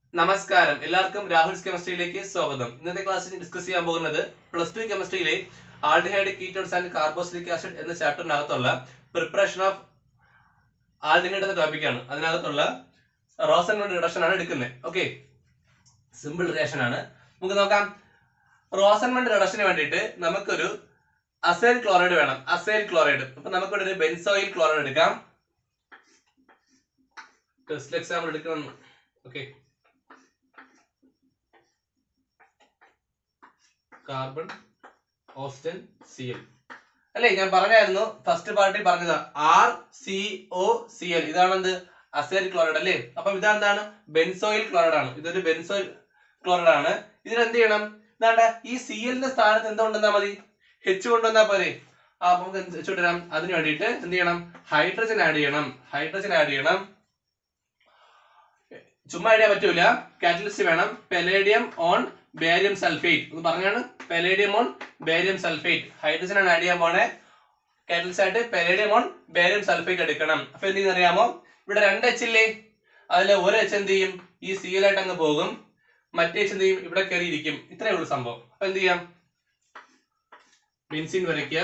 നമസ്കാരം എല്ലാവർക്കും രാഹുൽസ് കെമിസ്ട്രിയിലേക്ക് സ്വാഗതം ഇന്നത്തെ ക്ലാസ്സിൽ ഡിസ്കസ് ചെയ്യാൻ പോകുന്നത് പ്ലസ് ടു കെമിസ്ട്രിയിലെ aldehyde ketones and carboxylic acid എന്ന ചാപ്റ്ററിനകത്തുള്ള പ്രിപ്പറേഷൻ ഓഫ് ആൽഡിഹൈഡ് എന്ന ടോപ്പിക്കാണ് അതിനകത്തുള്ള റോസൻ റിഡക്ഷൻ ആണ് എടുക്കുന്നത് ഓക്കെ സിമ്പിൾ റിയാക്ഷൻ ആണ് നമുക്ക് നോക്കാം റോസൻമണ്ട് റിഡക്ഷന് വേണ്ടിയിട്ട് നമുക്കൊരു അസൈൽ ക്ലോറൈഡ് വേണം അസൈൽ ക്ലോറൈഡ് അപ്പൊ നമുക്കിവിടെ ഒരു ബെൻസോയിൽ ക്ലോറൈഡ് എടുക്കാം ടെസ്റ്റ് എക്സാമ്പിൾ എടുക്കണം okay carbon oxygen C L അല്ലേ ഞാൻ പറഞ്ഞായിരുന്നു ഫസ്റ്റ് പാർട്ടി പറഞ്ഞത് R C O C L ഇതാണെന്ത് അസൈൽ ക്ലോറൈഡ് അല്ലേ അപ്പം ഇതെന്താണ് ബെൻസോയിൽ ക്ലോറൈഡ് ആണ് ഇതൊരു ബെൻസോയിൽ ക്ലോറൈഡ് ആണ് ഇതിന് എന്ത് ചെയ്യണം ഇതാണ്ട ഈ സി എല്ലിന്റെ സ്ഥാനത്ത് എന്ത് കൊണ്ടുവന്നാൽ മതി ഹെച്ച് കൊണ്ടുവന്നാൽ പോരെ ആ അപ്പൊ നമുക്ക് എന്ത് ചുട്ടരാം അതിന് വേണ്ടിയിട്ട് എന്ത് ചെയ്യണം ഹൈഡ്രജൻ ആഡ് ചെയ്യണം ഹൈഡ്രജൻ ആഡ് ചെയ്യണം ചുമ്മാ ഇടാൻ പറ്റൂല കാറ്റലിസ്റ്റ് വേണം പെലേഡിയം ഓൺ ബേരിയം സൾഫേറ്റ് എന്ന് പറഞ്ഞാണ് palladium on barium sulphate hydrogen ആണ് ആഡ് ചെയ്യാൻ പോണേ കാറ്റലിസ്റ്റ് ആയിട്ട് പെലേഡിയം ഓൺ ബേരിയം സൾഫേറ്റ് എടുക്കണം അപ്പൊ എന്ത് ചെയ്യുന്ന അറിയാമോ ഇവിടെ രണ്ട് എച്ച് ഇല്ലേ അതിൽ ഒരു എച്ച് എന്ത് ചെയ്യും ഈ സീലായിട്ട് അങ്ങ് പോകും മറ്റേ എച്ച് എന്ത് ചെയ്യും ഇവിടെ കയറി ഇരിക്കും ഇത്രയേ ഉള്ളൂ സംഭവം അപ്പൊ എന്ത് ചെയ്യാം ബെൻസിൻ വരയ്ക്കുക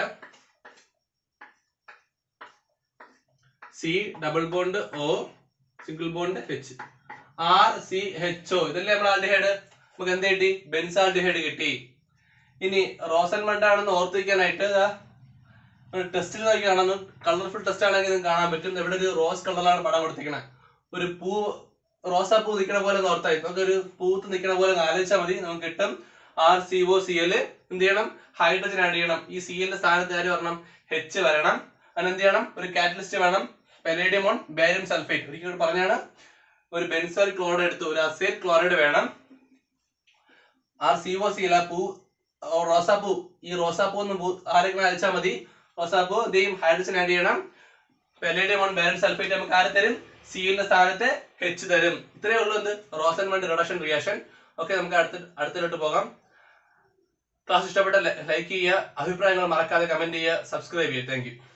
C double bond O single bond H R C H O ഇതല്ലേ നമ്മൾ ആൽഡിഹൈഡ് നമുക്ക് എന്ത് കിട്ടി ബെൻസ് ആൽഡിഹൈഡ് കിട്ടി ഇനി റോസൻ മണ്ടാണെന്ന് ഓർത്തിരിക്കാനായിട്ട് ടെസ്റ്റിൽ നോക്കി കാണാൻ കളർഫുൾ ടെസ്റ്റ് ആണെങ്കിൽ നിങ്ങൾക്ക് കാണാൻ പറ്റും ഇവിടെ ഒരു റോസ് കളറിലാണ് പടം കൊടുത്തിരിക്കണേ ഒരു പൂ റോസാ പൂ നിൽക്കണ പോലെ ഒന്ന് ഓർത്തായി നമുക്ക് ഒരു പൂത്ത് നിൽക്കണ പോലെ ഒന്ന് ആലോചിച്ചാൽ മതി നമുക്ക് കിട്ടും R C O C L എന്ത് ചെയ്യണം ഹൈഡ്രജൻ ആഡ് ചെയ്യണം ഈ സി എല്ലിന്റെ സ്ഥാനത്ത് ആര് വരണം എച്ച് വരണം അതിന് എന്ത് ചെയ്യണം ഒരു കാറ്റലിസ്റ്റ് വേണം പെലേഡിയം ഓൺ ബാരിയം സൾഫേറ്റ് ഒരിക്കലും കൂടി പറഞ്ഞാണ് ഒരു ബെൻസോൽ ക്ലോറൈഡ് എടുത്ത് ഒരു അസേൽ ക്ലോറൈഡ് വേണം R C O C L ആ പൂ ഓ, റോസാപ്പൂ ഈ റോസാപ്പൂ ഒന്ന് പൂ ആരെങ്കിലും അയച്ചാൽ മതി റോസാപ്പൂ ഇതേയും ഹൈഡ്രജൻ ആഡ് ചെയ്യണം പെലേഡിയം ഓൺ ബാരൻ സൾഫേറ്റ് നമുക്ക് ആരെ തരും സിയുടെ സ്ഥാനത്ത് എച്ച് തരും ഇത്രയേ ഉള്ളൂ എന്ത് Rosenmund reduction reaction okay നമുക്ക് അടുത്ത അടുത്തിലോട്ട് പോകാം ക്ലാസ് ഇഷ്ടപ്പെട്ട ലൈക്ക് ചെയ്യുക അഭിപ്രായങ്ങൾ മറക്കാതെ കമന്റ് ചെയ്യുക സബ്സ്ക്രൈബ് ചെയ്യുക താങ്ക് യു